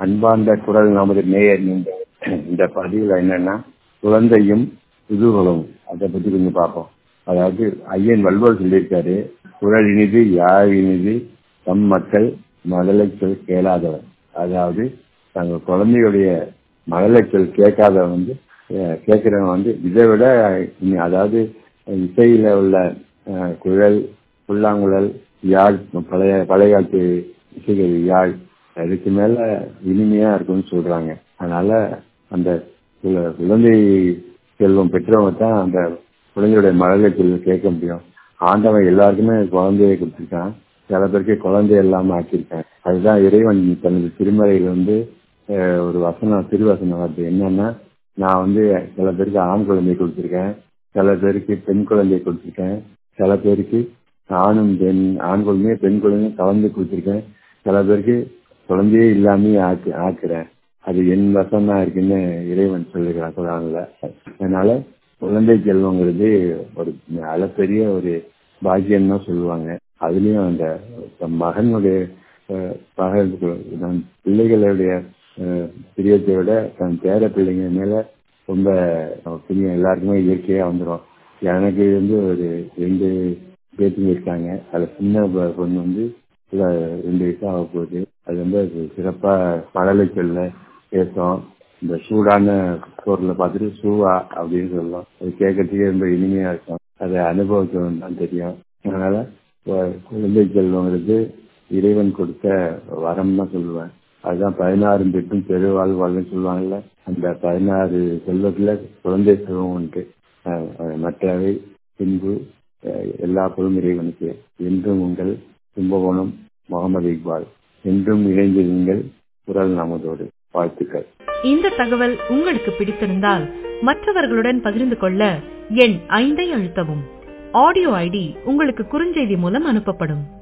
அன்பார்ந்த குரல் நமது நேயர் நீங்கள் இந்த பதிவில் என்னன்னா குழந்தையும் புதுகளும் அதை பத்தி கொஞ்சம் பார்ப்போம் அதாவது ஐயன் வள்ளுவர் சொல்லியிருக்காரு குரல் இனிது யாழ் இனிது தம் மக்கள் மழலை சொல் கேளாதவர் அதாவது தங்கள் குழந்தையுடைய மழலை சொல் கேட்காதவன் வந்து அஹ், கேட்கிறவன் வந்து இதை விட இனி அதாவது இசையில உள்ள அஹ், குழல் புல்லாங்குழல் யாழ் பழைய பழைய காலத்து இசைகள் யாழ் அதுக்கு மேல இனிமையா இருக்கும்னு சொல்றாங்க அதனால அந்த குழ- குழந்தை செல்வம் பெற்றவங்க தான் அந்த குழந்தையுடைய மழலை செல்வம் கேட்க முடியும் ஆண்டவன் எல்லாருக்குமே குழந்தையை கொடுத்துருக்கான் சில பேருக்கு குழந்தை இல்லாம ஆக்கியிருக்கான் அதுதான் இறைவன் தனது திருமலையில் வந்து அஹ், ஒரு வசனம் திருவசனம் வருது என்னன்னா நான் வந்து சில பேருக்கு ஆண் குழந்தை கொடுத்துருக்கேன் சில பேருக்கு பெண் குழந்தை கொடுத்துருக்கேன் சில பேருக்கு ஆணும் பெண் ஆண் குழந்தையும் பெண் குழந்தையும் கலந்து கொடுத்துருக்கேன் சில பேருக்கு குழந்தையே இல்லாமே ஆக்கு ஆக்குறேன் அது என் வசம் தான் இருக்குன்னு இறைவன் சொல்லுகிறான் குரான்ல அதனால குழந்தை செல்வங்கிறது ஒரு அளப்பெரிய ஒரு பாக்கியம் தான் சொல்லுவாங்க அதுலயும் அந்த தம் மகனுடைய அஹ், மகன் தன் பிள்ளைகளுடைய அஹ், பிரியத்தை விட தன் பேர பிள்ளைங்க மேல ரொம்ப பிரியம் எல்லாருக்குமே இயற்கையா வந்துடும் எனக்கு வந்து ஒரு ரெண்டு பேத்துங்க இருக்காங்க அதுல சின்ன பொ- பொண்ணு வந்து இல்ல ரெண்டு வயசு ஆக போகுது அது வந்து அது சிறப்பா மழலை சொல்ல பேசும் இந்த சூடான பொருளை பார்த்துட்டு சூவா அப்படின்னு சொல்லலாம் அது கேட்கறதுக்கே ரொம்ப இனிமையா இருக்கும் அதை அனுபவத்தில் தான் தெரியும் அதனால வ- குழந்தை செல்வங்கிறது இறைவன் கொடுத்த வரம் தான் சொல்லுவேன் அதுதான் பதினாறு பெற்றும் பெருவாழ்வாள்னு சொல்லுவாங்கல்ல அந்த பதினாறு செல்வத்துல குழந்தை செல்வம் உண்டு அஹ் அஹ் மற்றவை பின்பு அஹ் எல்லா பொருளும் இறைவனுக்கு என்றும் உங்கள் கும்பகோணம் முகமது இக்பால் என்றும் இணைந்திருங்கள் குரல் நமதோடு வாழ்த்துக்கள் இந்த தகவல் உங்களுக்கு பிடித்திருந்தால் மற்றவர்களுடன் பகிர்ந்து கொள்ள எண் ஐந்தை அழுத்தவும் ஆடியோ ஐடி உங்களுக்கு குறுஞ்செய்தி மூலம் அனுப்பப்படும்